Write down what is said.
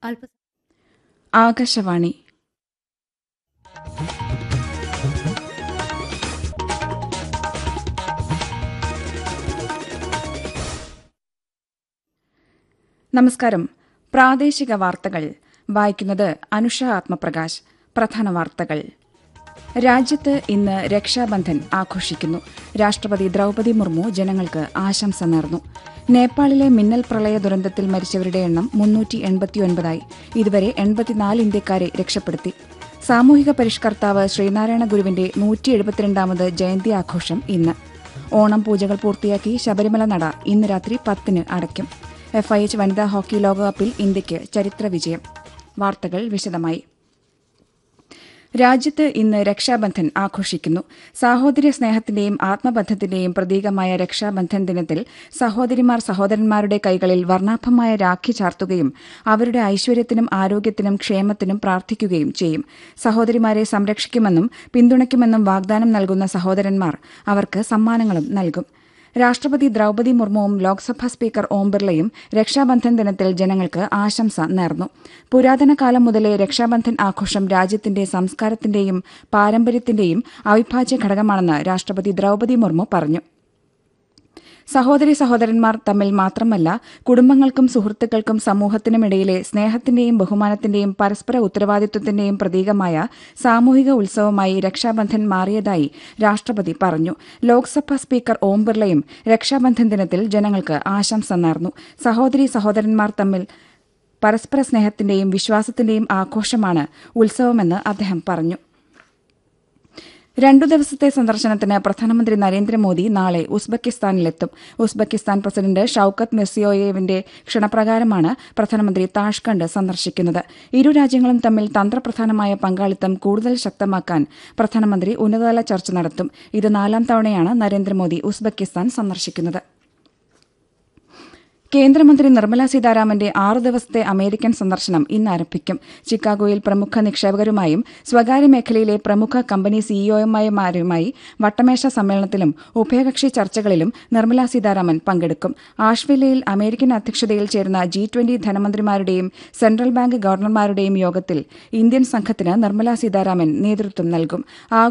അല്പ ആകാശവാണി നമസ്കാരം പ്രാദേശിക വാർത്തകൾ വായിക്കുന്നത് അനുഷ ആത്മപ്രകാശ് പ്രധാന വാർത്തകൾ രാജ്യത്ത് ഇന്ന് രക്ഷാബന്ധൻ ആഘോഷിക്കുന്നു രാഷ്ട്രപതി ദ്രൌപതി മുർമു ജനങ്ങൾക്ക് ആശംസ നേർന്നു നേപ്പാളിലെ മിന്നൽ പ്രളയ ദുരന്തത്തിൽ മരിച്ചവരുടെ എണ്ണം മുന്നൂറ്റി എൺപത്തിയൊൻപതായി ഇതുവരെ എൺപത്തിനാല് ഇന്ത്യക്കാരെ രക്ഷപ്പെടുത്തി സാമൂഹിക പരിഷ്കർത്താവ് ശ്രീനാരായണ ഗുരുവിന്റെ നൂറ്റി എഴുപത്തിരണ്ടാമത് ജയന്തി ആഘോഷം ഇന്ന് ഓണം പൂജകൾ പൂർത്തിയാക്കി ശബരിമല നട ഇന്ന് രാത്രി പത്തിന് അടയ്ക്കും എഫ് ഐ എച്ച് വനിതാ ഹോക്കി ലോകകപ്പിൽ ഇന്ത്യയ്ക്ക് ചരിത്ര വിജയം വാർത്തകൾ വിശദമായി രാജ്യത്ത് ഇന്ന് രക്ഷാബന്ധൻ ആഘോഷിക്കുന്നു സാഹോദര്യ സ്നേഹത്തിന്റെയും ആത്മബന്ധത്തിന്റെയും പ്രതീകമായ രക്ഷാബന്ധൻ ദിനത്തിൽ സഹോദരിമാർ സഹോദരന്മാരുടെ കൈകളിൽ വർണ്ണാഭമായ രാഖി ചാർത്തുകയും അവരുടെ ഐശ്വര്യത്തിനും ആരോഗ്യത്തിനും ക്ഷേമത്തിനും പ്രാർത്ഥിക്കുകയും ചെയ്യും സഹോദരിമാരെ സംരക്ഷിക്കുമെന്നും പിന്തുണയ്ക്കുമെന്നും വാഗ്ദാനം നൽകുന്ന സഹോദരന്മാർ അവർക്ക് സമ്മാനങ്ങളും നൽകും രാഷ്ട്രപതി ദ്രൌപതി മുർമുവും ലോക്സഭാ സ്പീക്കർ ഓം ബിർളയും രക്ഷാബന്ധൻ ദിനത്തിൽ ജനങ്ങൾക്ക് ആശംസ നേർന്നു പുരാതന കാലം മുതലേ രക്ഷാബന്ധൻ ആഘോഷം രാജ്യത്തിന്റെ സംസ്കാരത്തിന്റെയും പാരമ്പര്യത്തിന്റെയും അവിഭാജ്യ ഘടകമാണെന്ന് രാഷ്ട്രപതി ദ്രൌപതി മുർമു പറഞ്ഞു സഹോദരി സഹോദരന്മാർ തമ്മിൽ മാത്രമല്ല കുടുംബങ്ങൾക്കും സുഹൃത്തുക്കൾക്കും സമൂഹത്തിനുമിടയിലെ സ്നേഹത്തിന്റെയും ബഹുമാനത്തിന്റെയും പരസ്പര ഉത്തരവാദിത്വത്തിന്റെയും പ്രതീകമായ സാമൂഹിക ഉത്സവമായി രക്ഷാബന്ധൻ മാറിയതായി രാഷ്ട്രപതി പറഞ്ഞു ലോക്സഭാ സ്പീക്കർ ഓം ബിർളയും രക്ഷാബന്ധൻ ദിനത്തിൽ ജനങ്ങൾക്ക് ആശംസ നേർന്നു സഹോദരി സഹോദരന്മാർ തമ്മിൽ പരസ്പര സ്നേഹത്തിന്റെയും വിശ്വാസത്തിന്റെയും ആഘോഷമാണ് ഉത്സവമെന്ന് അദ്ദേഹം പറഞ്ഞു രണ്ടു ദിവസത്തെ സന്ദർശനത്തിന് പ്രധാനമന്ത്രി നരേന്ദ്രമോദി നാളെ ഉസ്ബെക്കിസ്ഥാനിലെത്തും ഉസ്ബെക്കിസ്ഥാൻ പ്രസിഡന്റ് ഷൌക്കത്ത് മിർസിയോയേവിന്റെ ക്ഷണപ്രകാരമാണ് പ്രധാനമന്ത്രി താഷ്കണ്ട് സന്ദർശിക്കുന്നത് ഇരു രാജ്യങ്ങളും തമ്മിൽ തന്ത്രപ്രധാനമായ പങ്കാളിത്തം കൂടുതൽ ശക്തമാക്കാൻ പ്രധാനമന്ത്രി ഉന്നതതല ചർച്ച നടത്തും ഇത് നാലാം തവണയാണ് നരേന്ദ്രമോദി ഉസ്ബെക്കിസ്ഥാൻ സന്ദർശിക്കുന്നത് കേന്ദ്രമന്ത്രി നിർമ്മല സീതാരാമന്റെ ആറു ദിവസത്തെ അമേരിക്കൻ സന്ദർശനം ഇന്ന് ആരംഭിക്കും ചിക്കാഗോയിൽ പ്രമുഖ നിക്ഷേപകരുമായും സ്വകാര്യ മേഖലയിലെ പ്രമുഖ കമ്പനി സിഇഒമാരുമായി വട്ടമേശ സമ്മേളനത്തിലും ഉഭയകക്ഷി ചർച്ചകളിലും നിർമ്മല സീതാരാമൻ പങ്കെടുക്കും ആഷ്വില്ലയിൽ അമേരിക്കൻ അധ്യക്ഷതയിൽ ചേരുന്ന ജി ട്വന്റി ധനമന്ത്രിമാരുടെയും സെൻട്രൽ ബാങ്ക് ഗവർണർമാരുടെയും യോഗത്തിൽ ഇന്ത്യൻ സംഘത്തിന് നിർമ്മല സീതാരാമൻ നേതൃത്വം നൽകും